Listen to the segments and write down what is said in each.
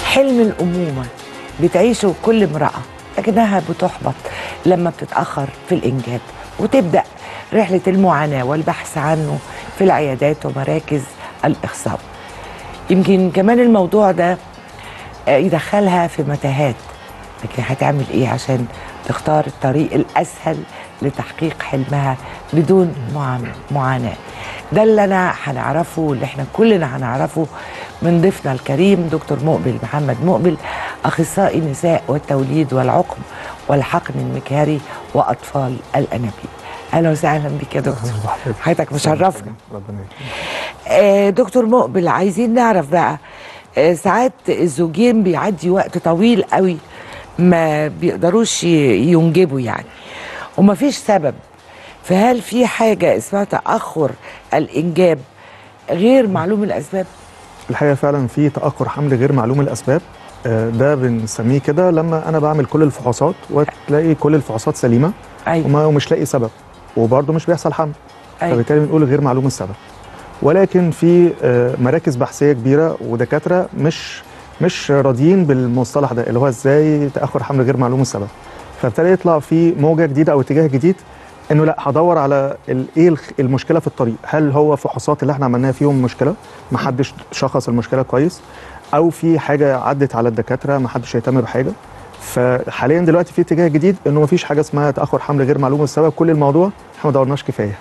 حلم الامومه بتعيشه كل امراه لكنها بتحبط لما بتتاخر في الانجاب وتبدا رحله المعاناه والبحث عنه في العيادات ومراكز الاخصاب يمكن كمان الموضوع ده آه، يدخلها في متاهات لكن هتعمل ايه عشان تختار الطريق الاسهل لتحقيق حلمها بدون معام- معاناه ده اللي انا هنعرفه واللي احنا كلنا هنعرفه من ضيفنا الكريم دكتور مقبل محمد مقبل اخصائي النساء والتوليد والعقم والحقن المكهري واطفال الانابيب اهلا وسهلا بك يا دكتور حضرتك مشرفنا ربنا يكرمك. آه، دكتور مقبل عايزين نعرف بقى آه، ساعات الزوجين بيعدي وقت طويل قوي ما بيقدروش ي- ينجبوا يعني ومفيش سبب فهل في حاجة اسمها تأخر الإنجاب غير معلوم الأسباب؟ الحقيقه فعلا في تاخر حمل غير معلوم الاسباب آه، ده بنسميه كده لما انا بعمل كل الفحوصات وتلاقي كل الفحوصات سليمه أيوة وما ومش لاقي سبب وبرضه مش بيحصل حمل أيوة فبالتالي بنقول غير معلوم السبب ولكن في آه، مراكز بحثيه كبيره ودكاتره مش مش راضيين بالمصطلح ده اللي هو ازاي تاخر حمل غير معلوم السبب فابتدى يطلع في موجه جديده او اتجاه جديد انه لا هدور على ال- ايه الخ- المشكله في الطريق هل هو فحوصات اللي احنا عملناها فيهم مشكله ما حدش شخص المشكله كويس او في حاجه عدت على الدكاتره ما حدش يهتم بحاجه فحاليا دلوقتي في اتجاه جديد انه ما فيش حاجه اسمها تاخر حمل غير معلوم السبب كل الموضوع احنا ما دورناش كفايه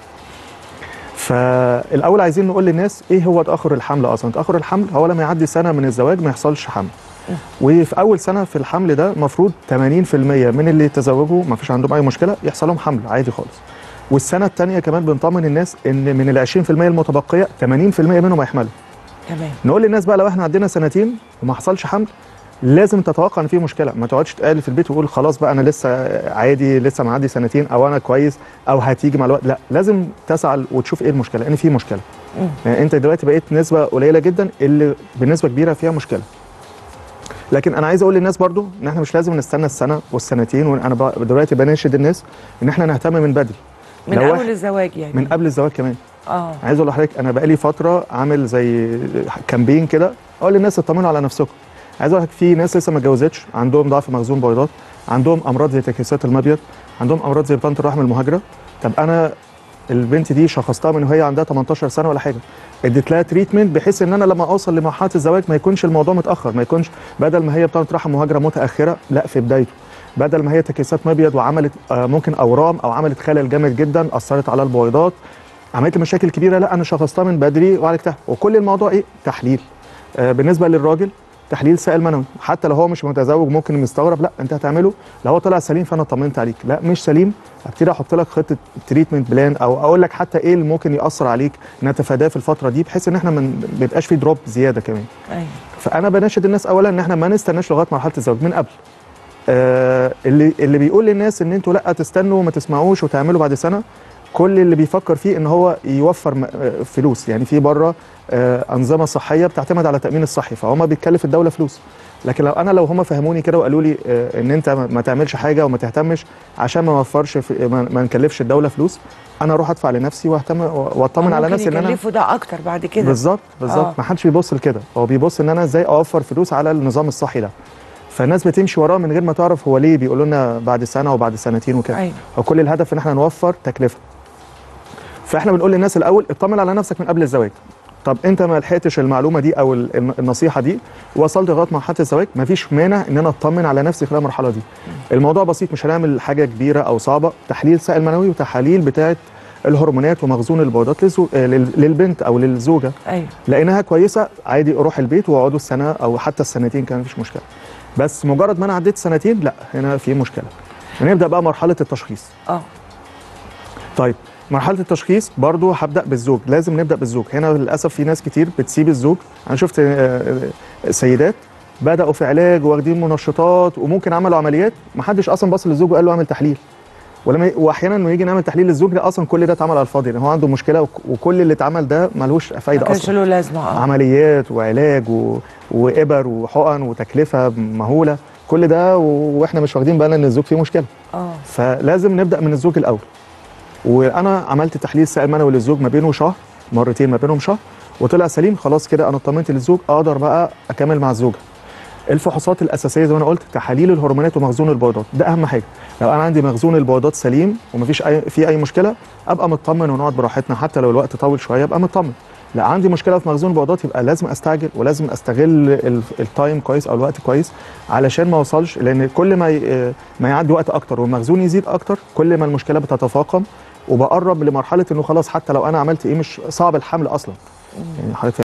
فالاول عايزين نقول للناس ايه هو تاخر الحمل اصلا تاخر الحمل هو لما يعدي سنه من الزواج ما يحصلش حمل وفي اول سنه في الحمل ده المفروض 80% من اللي يتزوجوا ما فيش عندهم اي مشكله يحصل لهم حمل عادي خالص والسنه الثانيه كمان بنطمن الناس ان من ال 20% المتبقيه 80% منهم هيحملوا تمام نقول للناس بقى لو احنا عندنا سنتين وما حصلش حمل لازم تتوقع ان في مشكله ما تقعدش تقال في البيت وتقول خلاص بقى انا لسه عادي لسه معدي سنتين او انا كويس او هتيجي مع الوقت لا لازم تسعى وتشوف ايه المشكله لان في مشكله مم. يعني انت دلوقتي بقيت نسبه قليله جدا اللي بنسبه كبيره فيها مشكله لكن انا عايز اقول للناس برضو ان احنا مش لازم نستنى السنه والسنتين وانا ب- دلوقتي بناشد الناس ان احنا نهتم من بدري من لو أول واحد- الزواج يعني من قبل الزواج كمان آه عايز اقول لحضرتك انا بقالي فتره عامل زي كامبين كده اقول للناس اطمنوا على نفسكم عايز اقول لك في ناس لسه ما اتجوزتش عندهم ضعف مخزون بويضات عندهم امراض زي تكيسات المبيض عندهم امراض زي بطانه الرحم المهاجره طب انا البنت دي شخصتها من وهي عندها 18 سنه ولا حاجه اديت لها تريتمنت بحيث ان انا لما اوصل لمرحله الزواج ما يكونش الموضوع متاخر ما يكونش بدل ما هي بطانه رحم مهاجره متاخره لا في بدايته بدل ما هي تكيسات مبيض وعملت آه، ممكن اورام او عملت خلل جامد جدا اثرت على البويضات عملت لي مشاكل كبيره لا انا شخصتها من بدري وعالجتها وكل الموضوع ايه تحليل آه بالنسبه للراجل تحليل سائل منوي حتى لو هو مش متزوج ممكن مستغرب لا انت هتعمله لو هو طلع سليم فانا طمنت عليك لا مش سليم ابتدي احط لك خطه تريتمنت بلان او اقول لك حتى ايه اللي ممكن ياثر عليك نتفاداه في الفتره دي بحيث ان احنا ما بيبقاش في دروب زياده كمان أيوة فانا بناشد الناس اولا ان احنا ما نستناش لغايه مرحله الزواج من قبل آه اللي اللي بيقول للناس ان انتوا لا تستنوا وما تسمعوش وتعملوا بعد سنه كل اللي بيفكر فيه ان هو يوفر م- آه، فلوس يعني في بره آه انظمه صحيه بتعتمد على التامين الصحي فهم بيتكلف الدوله فلوس لكن لو انا لو هم فهموني كده وقالوا لي آه ان انت ما ما تعملش حاجه وما تهتمش عشان ما نوفرش في ما ما نكلفش الدوله فلوس انا اروح ادفع لنفسي واهتم واطمن على نفسي ان انا يكلفوا ده أكتر بعد كده بالظبط بالظبط آه. ما حدش بيبص لكده هو بيبص ان انا ازاي اوفر فلوس على النظام الصحي ده فالناس بتمشي وراه من غير ما تعرف هو ليه بيقولوا لنا بعد سنه وبعد سنتين وكده أيوة هو كل الهدف ان احنا نوفر تكلفه فاحنا بنقول للناس الاول اطمن على نفسك من قبل الزواج طب انت ما لحقتش المعلومه دي او ال- الن- النصيحه دي وصلت لغايه مرحله الزواج مفيش مانع ان انا اطمن على نفسي خلال المرحله دي الموضوع بسيط مش هنعمل حاجه كبيره او صعبه تحليل سائل منوي وتحاليل بتاعه الهرمونات ومخزون البويضات للزو- آه، لل- للبنت او للزوجه أيوة لقيناها كويسه عادي اروح البيت واقعدوا السنه او حتى السنتين كان مفيش مشكله بس مجرد ما انا عديت سنتين لا هنا في مشكله هنبدا بقى مرحله التشخيص آه طيب مرحله التشخيص برضو هبدا بالزوج لازم نبدا بالزوج هنا للاسف في ناس كتير بتسيب الزوج انا شفت آه، آه، سيدات بداوا في علاج واخدين منشطات وممكن عملوا عمليات ما حدش اصلا بص للزوج وقال له اعمل تحليل ولما واحيانا انه يجي نعمل تحليل للزوج ده اصلا كل ده اتعمل على الفاضي لان هو عنده مشكله وك- وكل اللي اتعمل ده ملوش ما فايده كانش اصلا له لازمة آه عمليات وعلاج و... وابر وحقن وتكلفه مهوله كل ده و- واحنا مش واخدين بالنا ان الزوج فيه مشكله آه فلازم نبدا من الزوج الاول وانا عملت تحليل سائل منوي للزوج ما بينه شهر مرتين ما بينهم شهر وطلع سليم خلاص كده انا اطمنت للزوج اقدر بقى اكمل مع الزوجه الفحوصات الاساسيه زي ما انا قلت تحاليل الهرمونات ومخزون البويضات ده اهم حاجه لو انا عندي مخزون البويضات سليم ومفيش اي في اي مشكله ابقى مطمن ونقعد براحتنا حتى لو الوقت طول شويه ابقى مطمن لا عندي مشكله في مخزون البويضات يبقى لازم استعجل ولازم استغل ال- التايم كويس او الوقت كويس علشان ما اوصلش لان كل ما ي- ما يعدي وقت اكتر والمخزون يزيد اكتر كل ما المشكله بتتفاقم وبقرب لمرحله انه خلاص حتى لو انا عملت ايه مش صعب الحمل اصلا يعني حضرتك